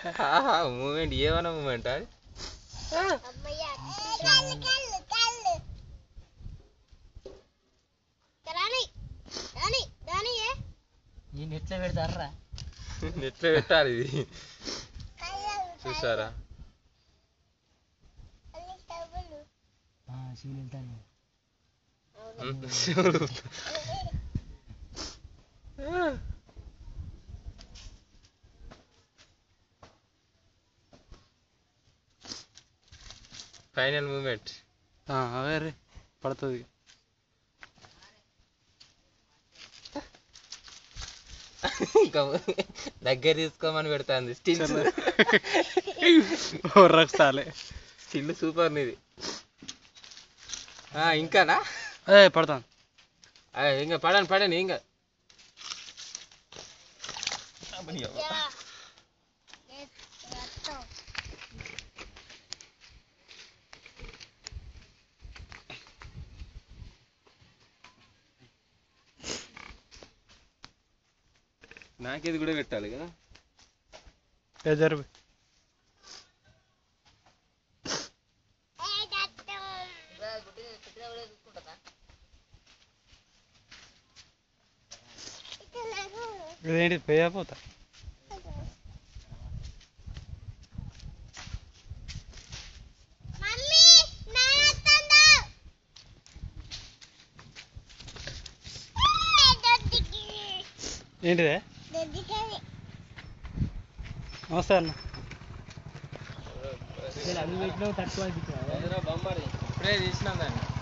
Moment ఏమన్నా moment అది అమ్మయ్య కళ్ళు కళ్ళు కళ్ళు రాని రాని రాని ఏ ఈ నెట్లో పెడతారా ఎట్లా పెట్టాలి ఇది చూసారా శివులు వెళ్తాను శివుడు. ఫైనల్ మూమెంట్ అవే రే పడుతుంది ఇంకా దగ్గర తీసుకోమని పెడతాంది స్టిల్ రక్తాలే స్టిల్ సూపర్ నీది ఆ, ఇంకానా అదే పడతాను ఆ, ఇంకా పడండి పడండి ఇంకా నాకేది కూడా పెట్టాలి కదా జరుపు ఇదేంటి పోయా మమ్మీ నాన్నతో దొడ్డికి ఏంటిదే దొడ్డికి నమస్తే అన్న అవి పెట్టినావు తక్కువ అనిపించినా ఇప్పుడే తీసినాం దాన్ని